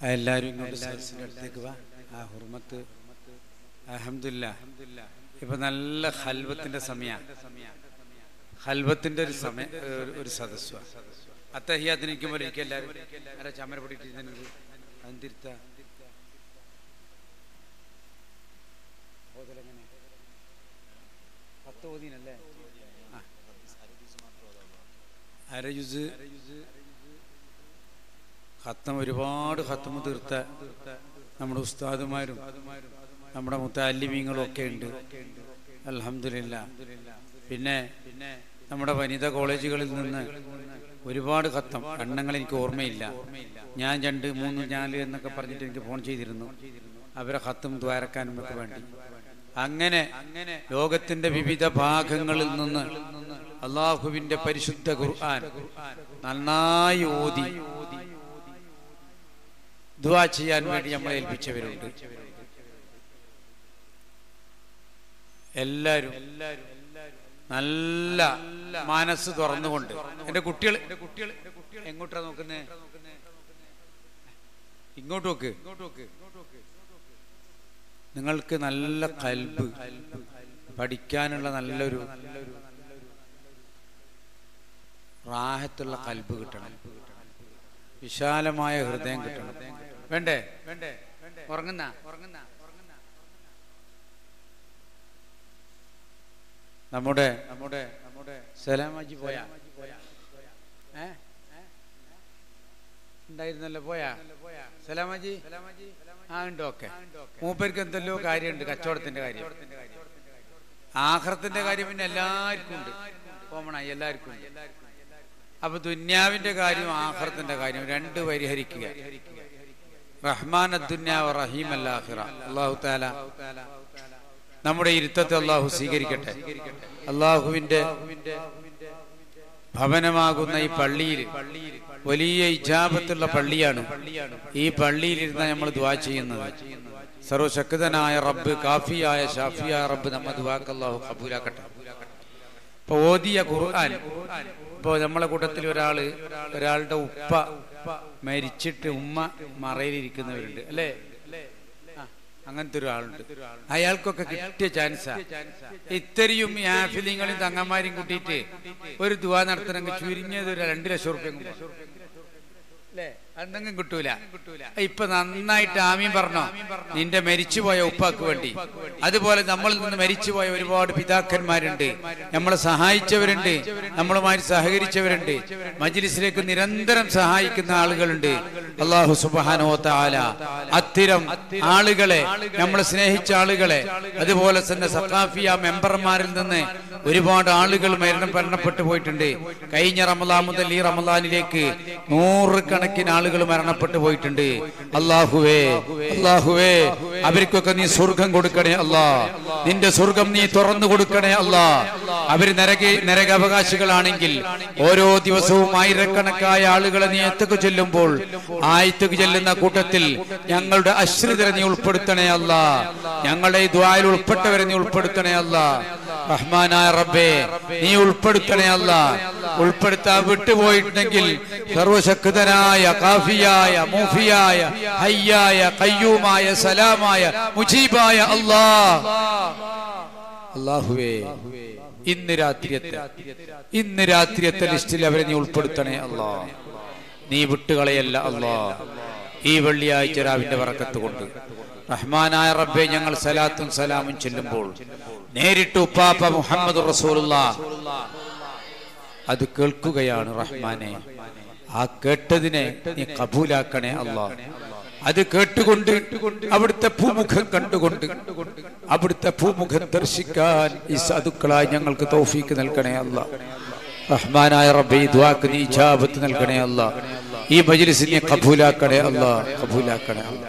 എല്ലാവരും ഇങ്ങോട്ട് സദസ്സിൻ്റെ അടുത്തേക്ക് വാ ആ ഹുർമത്ത് അഹമ്മദില്ല ഇപ്പൊ നല്ല ഹൽവത്തിന്റെ സമയ ഹൽവത്തിന്റെ ഒരു സമയ ഒരു- ഒരു സദസ്വ അത്തഹിയാത്തിന് ഇരിക്കുമ്പോൾ ഇരിക്കും എല്ലാവരും ആരാ ചമര പൊടിയിട്ടിരുന്നത് അതും തിരുത്ത ഓതലെങ്ങനെ? പത്ത് ഓതീനല്ലേ ആ. അര ജുസ് ഖത്തം ഒരുപാട് ഖത്തം തീർത്ത നമ്മുടെ ഉസ്താദുമാരും നമ്മുടെ മുത്താലിമീങ്ങളും ഒക്കെ ഉണ്ട് അലഹമില്ല പിന്നെ നമ്മുടെ വനിതാ കോളേജുകളിൽ നിന്ന് ഒരുപാട് ഖത്തം എണ്ണങ്ങൾ എനിക്ക് ഓർമ്മയില്ല ഞാൻ രണ്ട് മൂന്ന് നാല് എന്നൊക്കെ പറഞ്ഞിട്ട് എനിക്ക് ഫോൺ ചെയ്തിരുന്നു അവരെ ഖത്തും ദ്വാരക്കാനും ഒക്കെ വേണ്ടി അങ്ങനെ ലോകത്തിന്റെ വിവിധ ഭാഗങ്ങളിൽ നിന്ന് അള്ളാഹുവിന്റെ പരിശുദ്ധ ഖുർആൻ നന്നായി ഓതി ദുവാ ചെയ്യാൻ വേണ്ടി നമ്മളെ ഏൽപ്പിച്ചവരുണ്ട് എല്ലാരും നല്ല മനസ്സ് തുറന്നുകൊണ്ട് എന്റെ കുട്ടികൾ കുട്ടികൾ എങ്ങോട്ടാ നോക്കുന്നേ ഇങ്ങോട്ട് നോക്ക് നിങ്ങൾക്ക് നല്ല കൽബ് പഠിക്കാനുള്ള നല്ലൊരു റാഹത്തുള്ള കൽബ് കിട്ടണം വിശാലമായ ഹൃദയം കിട്ടണം വേണ്ടേ വേണ്ടേ ഉറങ്ങുന്ന ഉറങ്ങുന്ന നമ്മുടെ നമ്മുടെ നമ്മുടെ സലാമാജി പോയാ ഏ ഉണ്ടായിരുന്നല്ലോ പോയാ സലാമാജി ആ ഉണ്ട് ഓക്കെ മൂപ്പർക്ക് എന്തെല്ലോ കാര്യമുണ്ട് കച്ചവടത്തിന്റെ കാര്യം ആഹ്റത്തിന്റെ കാര്യം പിന്നെ എല്ലാവർക്കും ഉണ്ട് കോമണായി എല്ലാവർക്കും ഉണ്ട് അപ്പൊ ദുന്യാവിന്റെ കാര്യം ആഹ്റത്തിന്റെ കാര്യം രണ്ട് പരിഹരിക്കുക റഹ്മാൻ അദ്ദുന്യാവ് റഹീം അല്ലാഹിറ അള്ളാഹു താല നമ്മുടെ ഇരുത്തത്തെ അള്ളാഹു സ്വീകരിക്കട്ടെ അള്ളാഹുവിന്റെ ഭവനമാകുന്ന ഈ പള്ളിയിൽ വലിയ ഇജാബത്തുള്ള പള്ളിയാണ് ഈ പള്ളിയിൽ ഇരുന്ന നമ്മൾ ദുവാ ചെയ്യുന്നത് സർവശക്തനായ റബ്ബ് കാഫിയായ ഷാഫിയായ റബ്ബ് നമ്മ ദുവാക്ക് അള്ളാഹു കബൂലാക്കട്ടെ ഇപ്പൊ ഓതിയ ഖുർആൻ ഇപ്പൊ നമ്മളെ കൂട്ടത്തിൽ ഒരാള് ഒരാളുടെ ഉപ്പ മരിച്ചിട്ട് ഉമ്മ മറയിലിരിക്കുന്നവരുണ്ട് അല്ലേ ആ, അങ്ങനത്തെ ഒരാളുണ്ട് അയാൾക്കൊക്കെ കിട്ടിയ ചാൻസാ ഇത്രയും ഈ ആഫിലിങ്ങളും തങ്ങന്മാരും കൂട്ടിയിട്ട് ഒരു ദുവാ നടത്തണമെങ്കിൽ ചുരുങ്ങിയത് ഒരു രണ്ട് ലക്ഷം റുപ്യ അല്ലേ എന്തെങ്കിലും കിട്ടൂല ഇപ്പൊ നന്നായിട്ട് ആമീൻ പറഞ്ഞോ നിന്റെ മരിച്ചുപോയ ഉപ്പാക്ക് വേണ്ടി അതുപോലെ നമ്മളിൽ നിന്ന് മരിച്ചുപോയ ഒരുപാട് പിതാക്കന്മാരുണ്ട് നമ്മളെ സഹായിച്ചവരുണ്ട് നമ്മളുമായി സഹകരിച്ചവരുണ്ട് മജ്ലിസിലേക്ക് നിരന്തരം സഹായിക്കുന്ന ആളുകളുണ്ട് അള്ളാഹു സുബാനോ താല അത്തിരം ആളുകളെ നമ്മൾ സ്നേഹിച്ച ആളുകളെ അതുപോലെ തന്നെ സഖാഫിയ മെമ്പർമാരിൽ നിന്ന് ഒരുപാട് ആളുകൾ മരണം മരണപ്പെട്ടു പോയിട്ടുണ്ട് കഴിഞ്ഞ റമലാൻ മുതൽ ഈ റമലാനിലേക്ക് നൂറുകണക്കിന് ആളുകൾ മരണപ്പെട്ടു പോയിട്ടുണ്ട് അള്ളാഹുവേ അള്ളാഹുവേ അവർക്കൊക്കെ നീ സ്വർഗം കൊടുക്കണേ അല്ലാ നിന്റെ സ്വർഗം നീ തുറന്നു കൊടുക്കണേ അല്ലാ അവര് നരക നരകാവകാശികളാണെങ്കിൽ ഓരോ ദിവസവും ആയിരക്കണക്കായ ആളുകളെ നീ എത്തുക ചെല്ലുമ്പോൾ ആയത്തുക ചെല്ലുന്ന കൂട്ടത്തിൽ ഞങ്ങളുടെ അശ്രിതരെ നീ ഉൾപ്പെടുത്തണേ അല്ല ഞങ്ങളുടെ ഈ ദ്വായിൽ ഉൾപ്പെട്ടവരെ നീ ഉൾപ്പെടുത്തണേ അല്ല റഹ്മാനായ റബ്ബേ നീ ഉൾപ്പെടുത്തണേ അല്ല ഉൾപ്പെടുത്താൻ വിട്ടുപോയിട്ടുണ്ടെങ്കിൽ സർവശക്തനായ കാഫിയായ മൂഫിയായ ഹയ്യായ കയ്യൂമായ സലാമായ മുജീബായ അല്ലാ അള്ളാഹുവേ ഇന്ന് രാത്രിയത്തെ ഇന്ന് രാത്രിയത്തെ ലിസ്റ്റിൽ അവരെ നീ ഉൾപ്പെടുത്തണേ അല്ലാ നീ വിട്ടുകളയല്ല അല്ലാ ഈ വെള്ളിയാഴ്ച രാവിന്റെ വറക്കത്ത് കൊണ്ട് റഹ്മാനായ റബ്ബെ ഞങ്ങൾ സലാത്തും സലാമും ചെല്ലുമ്പോൾ നേരിട്ട് ഉപ്പാപ്പ മുഹമ്മദ് റസൂലുള്ള അത് കേൾക്കുകയാണ് റഹ്മാനെ ആ കേട്ടതിനെ നീ കബൂലാക്കണേ അല്ലാ അത് കേട്ടുകൊണ്ട് അവിടുത്തെ ഭൂമുഖം കണ്ടുകൊണ്ട് അവിടുത്തെ ഭൂമുഖം ദർശിക്കാൻ ഈ സാധുക്കളായി ഞങ്ങൾക്ക് തൗഫീക്ക് നൽകണേ അല്ല റഹ്മാനായ റബ്ബെ ഈ ദ്വാക്ക് നീ ഇജാബത്ത് നൽകണേ അല്ല ഈ മജ്ലിസിനെ കബൂലാക്കണേ അല്ല കബൂലാക്കണേ അല്ല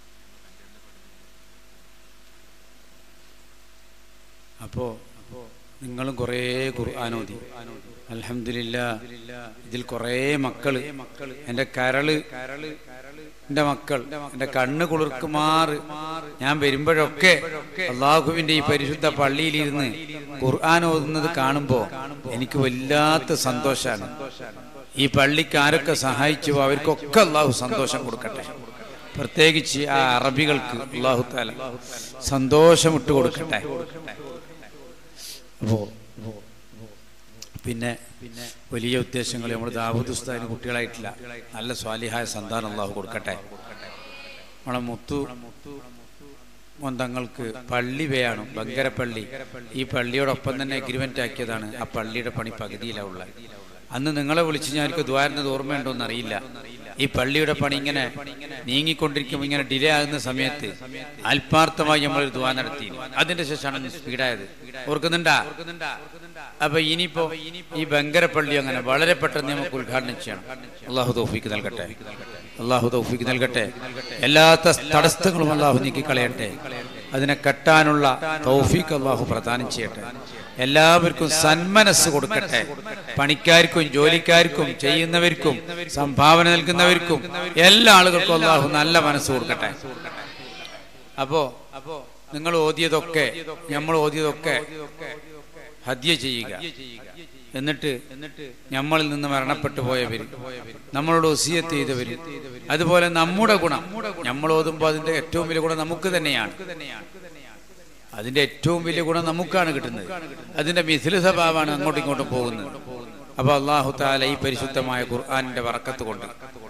അപ്പോ നിങ്ങളും കുറേ ഖുർആാനോദി അലഹമില്ല ഇതിൽ കുറേ മക്കള് എൻ്റെ കരള് എൻ്റെ മക്കൾ എൻ്റെ കണ്ണ് കുളിർക്കുമാറ് ഞാൻ വരുമ്പോഴൊക്കെ അള്ളാഹുവിൻ്റെ ഈ പരിശുദ്ധ പള്ളിയിലിരുന്ന് ഖുർആൻ ഓതുന്നത് കാണുമ്പോൾ എനിക്ക് വല്ലാത്ത സന്തോഷമാണ് ഈ പള്ളിക്ക് ആരൊക്കെ സഹായിച്ചു അവർക്കൊക്കെ അള്ളാഹു സന്തോഷം കൊടുക്കട്ടെ പ്രത്യേകിച്ച് ആ അറബികൾക്ക് അള്ളാഹു താല സന്തോഷം ഇട്ട് കൊടുക്കട്ടെ അപ്പോ പിന്നെ വലിയ ഉദ്ദേശങ്ങൾ നമ്മൾ ദാവൂദ് ഉസ്താദിന് കുട്ടികളായിട്ടില്ല നല്ല സ്വാലിഹായ സന്താനം അള്ളാഹു കൊടുക്കട്ടെ നമ്മളെ മുത്തു മൊന്തങ്ങൾക്ക് പള്ളി വേണം ബങ്കരപ്പള്ളി ഈ പള്ളിയോടൊപ്പം തന്നെ എഗ്രിമെന്റ് ആക്കിയതാണ് ആ പള്ളിയുടെ പണി പകുതിയിലാണ് ഉള്ളത് അന്ന് നിങ്ങളെ വിളിച്ച് ഞാൻ എനിക്ക് ദ്വാരുന്നത് ഓർമ്മയുണ്ടോ എന്നറിയില്ല ഈ പള്ളിയുടെ പണി ഇങ്ങനെ നീങ്ങിക്കൊണ്ടിരിക്കുമ്പോൾ ഇങ്ങനെ ഡിലേ ആകുന്ന സമയത്ത് ആത്മാർത്ഥമായി നമ്മൾ ഒരു ദ്വാ നടത്തി അതിന്റെ ശേഷമാണ് സ്പീഡായത് ഓർക്കുന്നുണ്ടാ അപ്പൊ ഇനിയിപ്പോ ഈ ബങ്കരപ്പള്ളി അങ്ങനെ വളരെ പെട്ടെന്ന് നമുക്ക് ഉദ്ഘാടനം ചെയ്യണം അള്ളാഹു തൗഫീക്ക് നൽകട്ടെ അള്ളാഹു തൗഫീക്ക് നൽകട്ടെ എല്ലാ തടസ്സങ്ങളും അള്ളാഹു നീക്കി കളയട്ടെ അതിനെ കെട്ടാനുള്ള തൗഫീക്ക് അള്ളാഹു പ്രദാനം ചെയ്യട്ടെ എല്ലാവർക്കും സന്മനസ് കൊടുക്കട്ടെ പണിക്കാർക്കും ജോലിക്കാർക്കും ചെയ്യുന്നവർക്കും സംഭാവന നൽകുന്നവർക്കും എല്ലാ ആളുകൾക്കും അള്ളാഹു നല്ല മനസ്സ് കൊടുക്കട്ടെ അപ്പോ അപ്പോ നിങ്ങൾ ഓതിയതൊക്കെ നമ്മൾ ഓതിയതൊക്കെ ഹദ്യ ചെയ്യുക എന്നിട്ട് നമ്മളിൽ നിന്ന് മരണപ്പെട്ടു പോയവർ നമ്മളോട് ഒസിയത്ത് ചെയ്തവർ അതുപോലെ നമ്മുടെ ഗുണം നമ്മൾ ഓതുമ്പോൾ അതിന്റെ ഏറ്റവും വലിയ ഗുണം നമുക്ക് തന്നെയാണ് അതിന്റെ ഏറ്റവും വലിയ ഗുണം നമുക്കാണ് കിട്ടുന്നത് അതിന്റെ മിഥില സ്വഭാവമാണ് അങ്ങോട്ടും ഇങ്ങോട്ടും പോകുന്നത് അപ്പൊ അള്ളാഹു താല ഈ പരിശുദ്ധമായ ഖുർആാനിന്റെ വറക്കത്ത് കൊണ്ട്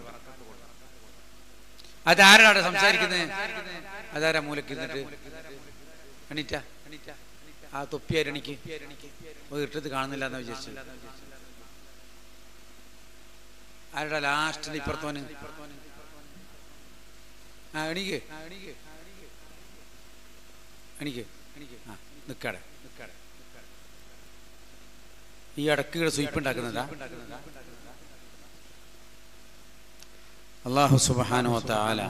അതാരാണ് സംസാരിക്കുന്നത് അതാരാ മൂലക്ക് ഇരുന്നിട്ട് എണീറ്റ ആ തൊപ്പിയാരണിക്ക് ഇട്ടത് കാണുന്നില്ല എന്ന് വിചാരിച്ചു ആരുടെ ലാസ്റ്റിൽ ഇപ്പുറത്തോന് ആ എണീക്ക് എണീക്ക് ആ നിക്കാടെ ഈ അടക്കുകൾ സ്വീപ്പ് ഉണ്ടാക്കുന്നതാ അള്ളാഹു സുബാനോ താല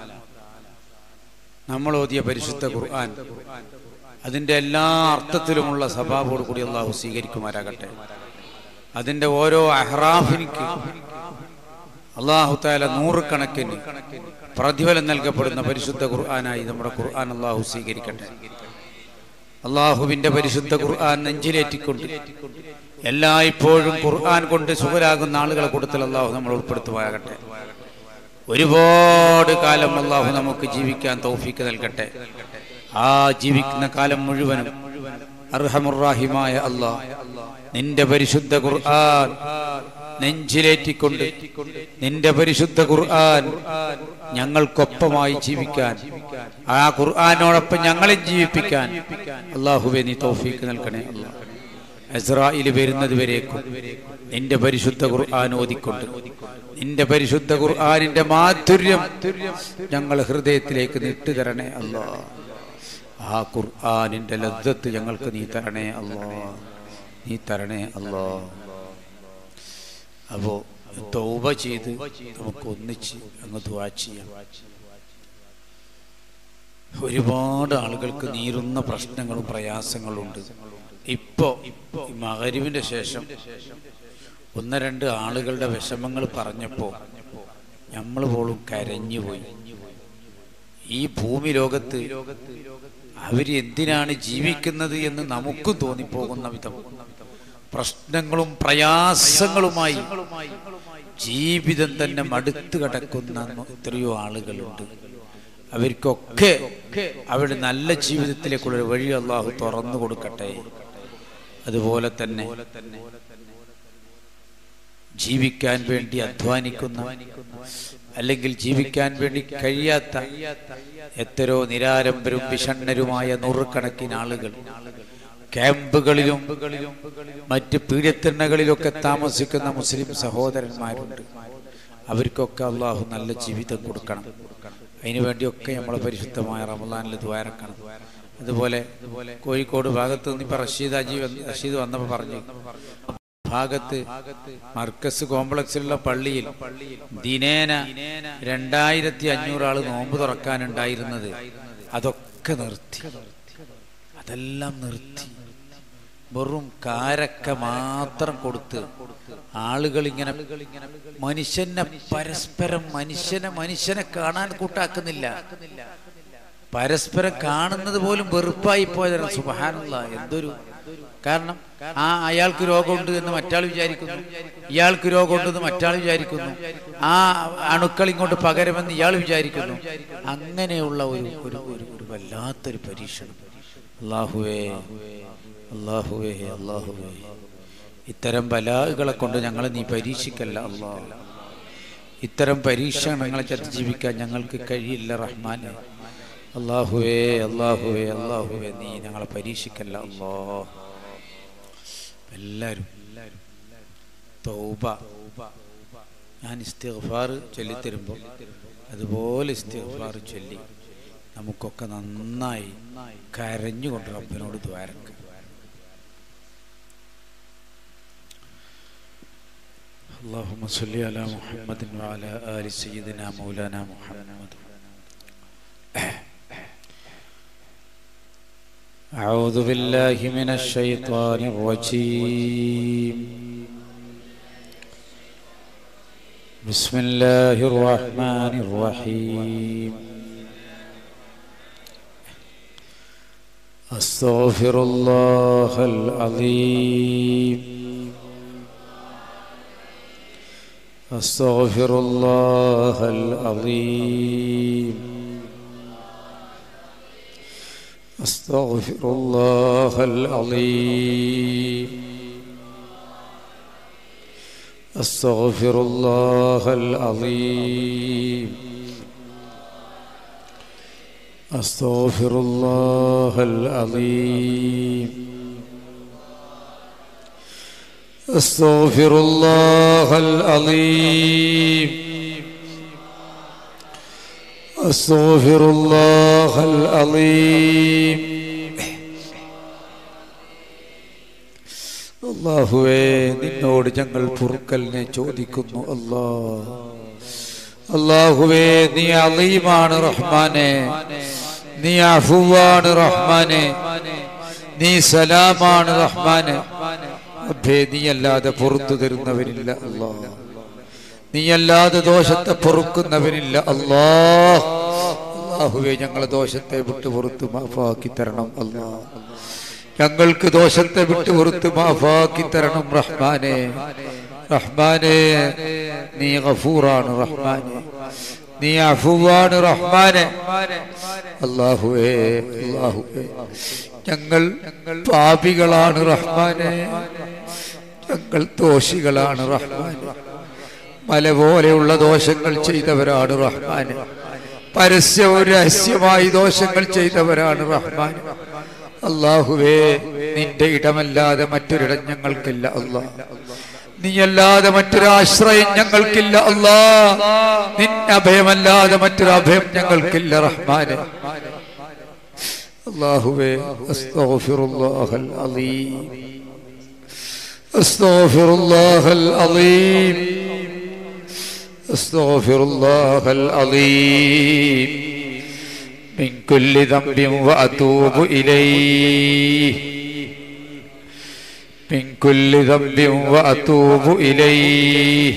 നമ്മൾ ഓതിയ പരിശുദ്ധ ഖുർആൻ അതിന്റെ എല്ലാ അർത്ഥത്തിലുമുള്ള സ്വഭാവോട് കൂടി അള്ളാഹു സ്വീകരിക്കുമാരാകട്ടെ അതിന്റെ ഓരോ അഹ്റാഫിനിക്ക് അള്ളാഹു താല നൂറുകണക്കിന് പ്രതിഫലം നൽകപ്പെടുന്ന പരിശുദ്ധ ഖുർആനായി നമ്മുടെ ഖുർആൻ അള്ളാഹു സ്വീകരിക്കട്ടെ അള്ളാഹുവിന്റെ പരിശുദ്ധ ഖുർആൻ നെഞ്ചിലേറ്റിക്കൊണ്ട് എല്ലായ്പ്പോഴും ഖുർആൻ കൊണ്ട് സുഖരാകുന്ന ആളുകളെ കൂട്ടത്തിൽ അള്ളാഹു നമ്മൾ ഉൾപ്പെടുത്തുമാകട്ടെ ഒരുപാട് കാലം അള്ളാഹു നമുക്ക് ജീവിക്കാൻ തൗഫീക്ക് നൽകട്ടെ ആ ജീവിക്കുന്ന കാലം മുഴുവനും അർഹമുറാഹിമായ അള്ളാഹ് നിന്റെ പരിശുദ്ധ ഖുർആൻ നെഞ്ചിലേറ്റിക്കൊണ്ട് നിന്റെ പരിശുദ്ധ ഖുർആൻ ഞങ്ങൾക്കൊപ്പമായി ജീവിക്കാൻ ആ ഖുർആാനോടൊപ്പം ഞങ്ങളെ ജീവിപ്പിക്കാൻ അള്ളാഹുബെ നീ തൗഫീക്ക് നൽകണേ അള്ളാഹ് എസ്രായിൽ വരുന്നത് വരേക്കും നിന്റെ പരിശുദ്ധ ഖുർആൻ ഓതിക്കൊണ്ട് നിന്റെ പരിശുദ്ധ ഖുർആാനിന്റെ മാധുര്യം ഞങ്ങൾ ഹൃദയത്തിലേക്ക് നിട്ടു തരണേ അല്ലാ ആ ഖുർആാനിന്റെ ലദ്ദത്ത് ഞങ്ങൾക്ക് നീ തരണേ അല്ലാ നീ തരണേ അല്ലാ അപ്പോ തൗബ ചെയ്ത് നമുക്ക് ഒന്നിച്ച് അങ്ങ് ദ്വാ ചെയ്യാം ഒരുപാട് ആളുകൾക്ക് നീറുന്ന പ്രശ്നങ്ങളും പ്രയാസങ്ങളും ഉണ്ട് ഇപ്പോ ഈ മകരിവിന്റെ ശേഷം ഒന്ന് രണ്ട് ആളുകളുടെ വിഷമങ്ങൾ പറഞ്ഞപ്പോ നമ്മൾ പോലും കരഞ്ഞുപോയി ഈ ഭൂമി ലോകത്ത് അവര് എന്തിനാണ് ജീവിക്കുന്നത് എന്ന് നമുക്കും തോന്നിപ്പോകുന്ന വിധം പ്രശ്നങ്ങളും പ്രയാസങ്ങളുമായി ജീവിതം തന്നെ മടുത്തു കിടക്കുന്ന എത്രയോ ആളുകളുണ്ട് അവർക്കൊക്കെ അവരുടെ നല്ല ജീവിതത്തിലേക്കുള്ള ഒരു വഴി അള്ളാഹു തുറന്നു കൊടുക്കട്ടെ അതുപോലെ തന്നെ ജീവിക്കാൻ വേണ്ടി അധ്വാനിക്കുന്ന അല്ലെങ്കിൽ ജീവിക്കാൻ വേണ്ടി കഴിയാത്ത എത്രയോ നിരാരംഭരും വിഷണ്ണരുമായ നൂറുകണക്കിന് ആളുകൾ ക്യാമ്പുകളിലും മറ്റ് പീഡത്തിണ്ണകളിലൊക്കെ താമസിക്കുന്ന മുസ്ലിം സഹോദരന്മാരുണ്ട് അവർക്കൊക്കെ അള്ളാഹു നല്ല ജീവിതം കൊടുക്കണം അതിനുവേണ്ടിയൊക്കെ നമ്മളെ പരിശുദ്ധമായ റമദാനിൽ ദ്വാരക്കണം അതുപോലെ കോഴിക്കോട് ഭാഗത്ത് നിന്ന് ഇപ്പൊ റഷീദ് അജി റഷീദ് വന്നപ്പോൾ പറഞ്ഞു ഭാഗത്ത് മർക്കസ് കോംപ്ലക്സിലുള്ള പള്ളിയിൽ ദിനേന രണ്ടായിരത്തി അഞ്ഞൂറ് ആള് നോമ്പ് തുറക്കാനുണ്ടായിരുന്നത് അതൊക്കെ നിർത്തി അതെല്ലാം നിർത്തി വെറും കാരക്ക മാത്രം കൊടുത്ത് ആളുകൾ ഇങ്ങനെ മനുഷ്യനെ പരസ്പരം മനുഷ്യനെ മനുഷ്യനെ കാണാൻ കൂട്ടാക്കുന്നില്ല പരസ്പരം കാണുന്നത് പോലും വെറുപ്പായി പോയതാണ് സുബഹാനുള്ള എന്തൊരു കാരണം ആ അയാൾക്ക് രോഗമുണ്ട് എന്ന് മറ്റാൾ വിചാരിക്കുന്നു ഇയാൾക്ക് രോഗമുണ്ടെന്ന് മറ്റാൾ വിചാരിക്കുന്നു ആ അണുക്കൾ ഇങ്ങോട്ട് പകരമെന്ന് ഇയാൾ വിചാരിക്കുന്നു അങ്ങനെയുള്ള ഒരു ഒരു ഒരു ഒരു വല്ലാത്തൊരു പരീക്ഷണം അള്ളാഹുവേ അള്ളാഹുവേ അള്ളാഹുവേ ഇത്തരം ബലാഹുകളെ കൊണ്ട് ഞങ്ങളെ നീ പരീക്ഷിക്കല്ല അള്ളാഹ് ഇത്തരം പരീക്ഷണങ്ങളെ അതിജീവിക്കാൻ ഞങ്ങൾക്ക് കഴിയില്ല റഹ്മാനെ അള്ളാഹുവേ അള്ളാഹുവേ അള്ളാഹുവേ നീ ഞങ്ങളെ പരീക്ഷിക്കല്ല അള്ളാ എല്ലാവരും തൗബ ഞാൻ ഇസ്തിഗ്ഫാർ ചൊല്ലിത്തരുമ്പോൾ അതുപോലെ ഇസ്തിഗ്ഫാർ ചൊല്ലി നമുക്കൊക്കെ നന്നായി കരഞ്ഞുകൊണ്ട് റബ്ബിനോട് ദ്വാരക്ക اللهم صل على محمد وعلى آل سيدنا مولانا محمد أعوذ بالله من الشيطان الرجيم بسم الله الرحمن الرحيم أستغفر الله العظيم أستغفر الله العظيم أستغفر الله العظيم أستغفر الله العظيم أستغفر الله العظيم أستغفر الله العظيم أستغفر الله العظيم അള്ളാഹുവേ നിന്നോട് ഞങ്ങൾ പൊറുക്കലിനെ ചോദിക്കുന്നു അല്ലാ അള്ളാഹുവേ നീ അലീമാണ് റഹ്മാനെ നീ അഫുവാണ് റഹ്മാനെ നീ സലാമാണ് റഹ്മാനെ അബ്ബേ നീയല്ലാതെ പുറത്തു തരുന്നവനില്ല അല്ലാ നീയല്ലാതെ ദോഷത്തെ പൊറുക്കുന്നവനില്ല അല്ലാ അള്ളാഹുവേ ഞങ്ങളെ ദോഷത്തെ വിട്ടു പുറത്ത് മാഫാക്കി തരണം അല്ലാ ഞങ്ങൾക്ക് ദോഷത്തെ വിട്ടു പുറത്ത് മാഫാക്കി തരണം റഹ്മാനെ റഹ്മാനെ നീ ഗഫൂറാണ് റഹ്മാനെ നീ അഫുവാണ് റഹ്മാനെ അള്ളാഹുവേ അള്ളാഹുവേ ഞങ്ങൾ പാപികളാണ് റഹ്മാനെ ഞങ്ങൾ ദോഷികളാണ് റഹ്മാനെ മല പോലെയുള്ള ദോഷങ്ങൾ ചെയ്തവരാണ് റഹ്മാൻ പരസ്യവും രഹസ്യമായി ദോഷങ്ങൾ ചെയ്തവരാണ് റഹ്മാൻ അള്ളാഹുവേ നിന്റെ ഇടമല്ലാതെ മറ്റൊരിടം ഞങ്ങൾക്കില്ല അല്ലാ നീയല്ലാതെ മറ്റൊരാശ്രയം ഞങ്ങൾക്കില്ല അല്ലാ നിന്റെ അഭയമല്ലാതെ മറ്റൊരു അഭയം ഞങ്ങൾക്കില്ല റഹ്മാന് അള്ളാഹുവേ അസ്തഗ്ഫിറുല്ലാഹൽ അലീം അസ്തഗ്ഫിറുല്ലാഹൽ അലീം أستغفر الله العظيم من كل ذنب وأتوب إليه من كل ذنب وأتوب إليه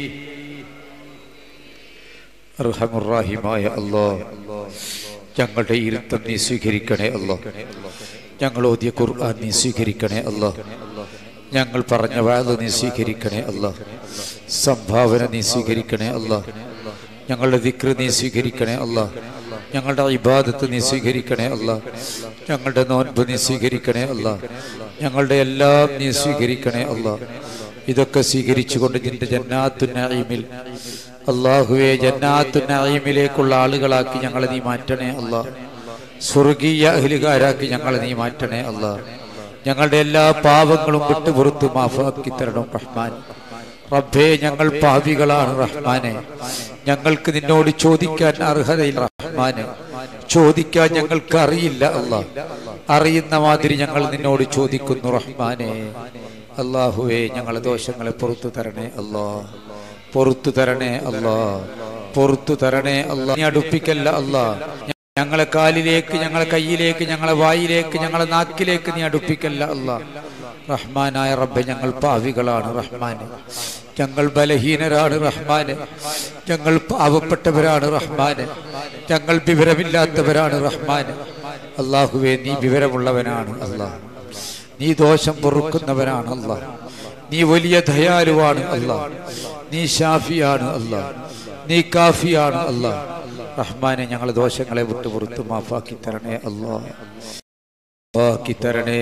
أرحم الراحمമായ അല്ലാഹ് ഞങ്ങളുടെ ഇരുത്തം നീ സ്വീകരിക്കണേ അല്ലാഹ് ഞങ്ങൾ ഓതിയ ഖുർആൻ നീ സ്വീകരിക്കണേ അല്ലാഹ് ഞങ്ങൾ പറഞ്ഞ വാത് നീ സ്വീകരിക്കണേ അല്ലാഹ് സംഭാവന നീ സ്വീകരിക്കണേ അല്ലാഹ് ഞങ്ങളുടെ ദിക്ർ നീ സ്വീകരിക്കണേ അല്ലാഹ് ഞങ്ങളുടെ ഇബാദത്ത് നീ സ്വീകരിക്കണേ അല്ലാഹ് ഞങ്ങളുടെ നോൻപ് നീ സ്വീകരിക്കണേ അല്ലാഹ് ഞങ്ങളുടെ എല്ലാം നീ സ്വീകരിക്കണേ അല്ലാഹ് ഇതൊക്കെ സ്വീകരിച്ചുകൊണ്ട് നിന്റെ ജന്നാത്തു നഈമിൽ അള്ളാഹുവെ ജന്നാത്തു നഈമിലേക്കുള്ള ആളുകളാക്കി ഞങ്ങളെ നീ മാറ്റണേ അല്ലാഹ് സ്വർഗീയ അഹ്ലുകാരാക്കി ഞങ്ങളെ നീ മാറ്റണേ അല്ലാഹ് ഞങ്ങളുടെ എല്ലാ പാവങ്ങളും വിട്ടുപുറത്ത് മാഫാക്കി തരണം റഹ്മാൻ റബ്ബേ ഞങ്ങൾ പാവികളാണ് റഹ്മാനെ ഞങ്ങൾക്ക് നിന്നോട് ചോദിക്കാൻ അർഹതയില്ല റഹ്മാനെ ചോദിക്കാൻ ഞങ്ങൾക്ക് അറിയില്ല അല്ലാ അറിയുന്ന മാതിരി ഞങ്ങൾ നിന്നോട് ചോദിക്കുന്നു റഹ്മാനെ അള്ളാഹുവേ ഞങ്ങളെ ദോഷങ്ങളെ പുറത്തു തരണേ അല്ലാ പുറത്തു തരണേ അല്ലാ പുറത്തു തരണേ അല്ലാ നീ അടുപ്പിക്കല്ല അല്ലാ ഞങ്ങളെ കാലിലേക്ക് ഞങ്ങളെ കയ്യിലേക്ക് ഞങ്ങളെ വായിലേക്ക് ഞങ്ങളെ നാക്കിലേക്ക് നീ അടുപ്പിക്കല്ല അല്ല റഹ്മാനായ റബ്ബെ ഞങ്ങൾ പാവികളാണ് റഹ്മാന് ഞങ്ങൾ ബലഹീനരാണ് റഹ്മാന് ഞങ്ങൾ പാവപ്പെട്ടവരാണ് റഹ്മാന് ഞങ്ങൾ വിവരമില്ലാത്തവരാണ് റഹ്മാന് അള്ളാഹുവേ നീ വിവരമുള്ളവനാണ് അള്ളാഹ് നീ ദോഷം പൊറുക്കുന്നവനാണ് അള്ളാഹ് നീ വലിയ ദയാലുവാണ് അള്ളാഹ് നീ ഷാഫിയാണ് അള്ളാഹ് നീ കാഫിയാണ് അള്ളാഹ് റഹ്മാനെ ഞങ്ങൾ ദോഷങ്ങളെ വിട്ടു പുറത്തു മാഫാക്കി തരണേ അള്ളാഹ് മാഫാക്കി തരണേ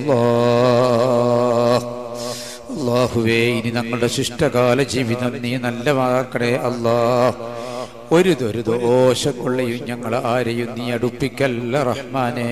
അള്ളാഹ് അള്ളാഹുവേ ഇനി ഞങ്ങളുടെ ശിഷ്ടകാല ജീവിതം നീ നല്ലതാക്കണേ അള്ളാഹ് ഒരു ദൊരു ദോഷം കൊള്ളയും ഞങ്ങൾ ആരെയും നീ അടുപ്പിക്കല്ല റഹ്മാനേ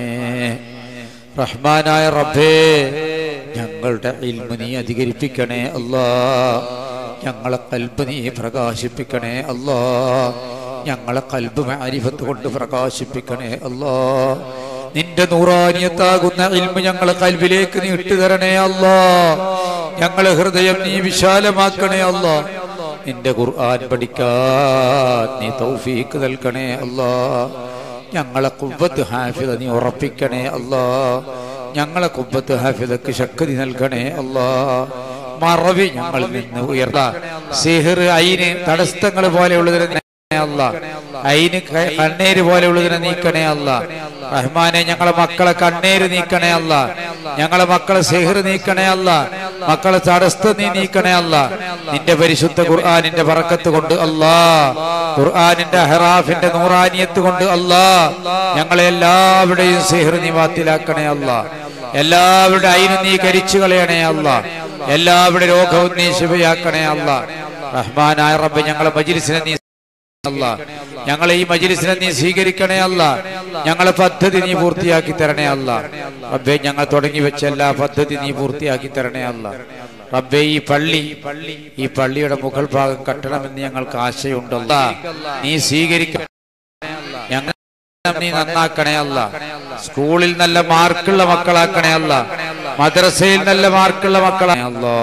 റഹ്മാനായ റബ്ബേ ഞങ്ങളുടെ ഇൽമ നീ അധികരിപ്പിക്കണേ അല്ലാ ഞങ്ങളെ കൽബ് നീ പ്രകാശിപ്പിക്കണേ അല്ലാ ഞങ്ങളെ കൽബ് മാരിഫത്ത് കൊണ്ട് പ്രകാശിപ്പിക്കണേ അല്ലാ നിന്റെ നൂറാനിയത്താകുന്ന ഇൽമ ഞങ്ങളെ കൽബിലേക്ക് നീ ഇട്ടുതരണേ അല്ലാ ഞങ്ങളെ ഹൃദയം നീ വിശാലമാക്കണേ അല്ലാ നിന്റെ ഖുർആൻ പഠിക്കാൻ നീ തൗഫീക്ക് നൽകണേ അല്ലാ ഞങ്ങളെ കുബ്ബത്ത് ഹാഫിദ നീ ഉറപ്പിക്കണേ അല്ലാ ഞങ്ങളെ കുബ്ബത്ത് ഹാഫിദക്ക് ശക്തി നൽകണേ അല്ലാ മറവി ഞങ്ങളിൽ നിന്ന് ഉയർന്ന സിഹിർ അയിന് തടസ്സങ്ങൾ പോലെയുള്ളതിനെ അല്ല അയിന് ക- കണ്ണീര് പോലെയുള്ളതിനെ നീക്കണേ അല്ല റഹ്മാനെ ഞങ്ങളെ മക്കളെ കണ്ണീര് നീക്കണേ അല്ല ഞങ്ങളെ മക്കളെ സിഹിർ നീക്കണേ അല്ല മക്കളെ തടസ്സം നീ നീക്കണേ അല്ല നിന്റെ പരിശുദ്ധ ഖുർആാനിന്റെ പറക്കത്ത് കൊണ്ട് അല്ലാ ഖുർആാനിന്റെ ഹെറാഫിന്റെ നൂറാനിയത്ത് കൊണ്ട് അല്ലാ ഞങ്ങളെ എല്ലാവരുടെയും സിഹിർ നീ വാത്തിലാക്കണേ അല്ല എല്ലാവരുടെ അയിനും നീ കരിച്ചു കളയണേ അല്ല എല്ലാവരുടെ രോഗവും നീ ശിവയാക്കണേ അല്ല റഹ്മാനായ റബ്ബ് ഞങ്ങളെ മജിലിസിനെ നീ അല്ല ഞങ്ങളെ ഈ മജിലിസിനെ നീ സ്വീകരിക്കണേ അല്ല ഞങ്ങളെ പദ്ധതി നീ പൂർത്തിയാക്കി തരണേ അല്ല റബ്ബെ ഞങ്ങൾ തുടങ്ങി വെച്ച എല്ലാ പദ്ധതി നീ പൂർത്തിയാക്കി തരണേ അല്ല റബ്ബെ ഈ പള്ളി ഈ പള്ളിയുടെ മുകൾ ഭാഗം കട്ടണമെന്ന് ഞങ്ങൾക്ക് ആശയമുണ്ടല്ല നീ സ്വീകരിക്ക ഞങ്ങൾ നീ നന്നാക്കണേ അല്ല സ്കൂളിൽ നല്ല മാർക്കുള്ള മക്കളാക്കണേ അല്ല മദ്രസയിൽ നല്ല മാർക്കുള്ള മക്കളാ അല്ലോ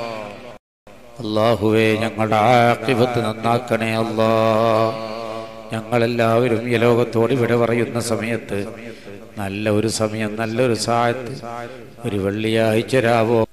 അള്ളാഹുവേ ഞങ്ങളുടെ ആക്കിബത്ത് നന്നാക്കണേ അല്ലാ ഞങ്ങളെല്ലാവരും ഈ ലോകത്തോട് ഇവിടെ പറയുന്ന സമയത്ത് നല്ല ഒരു സമയം നല്ലൊരു സായത്ത് ഒരു വെള്ളിയാഴ്ച രാവോ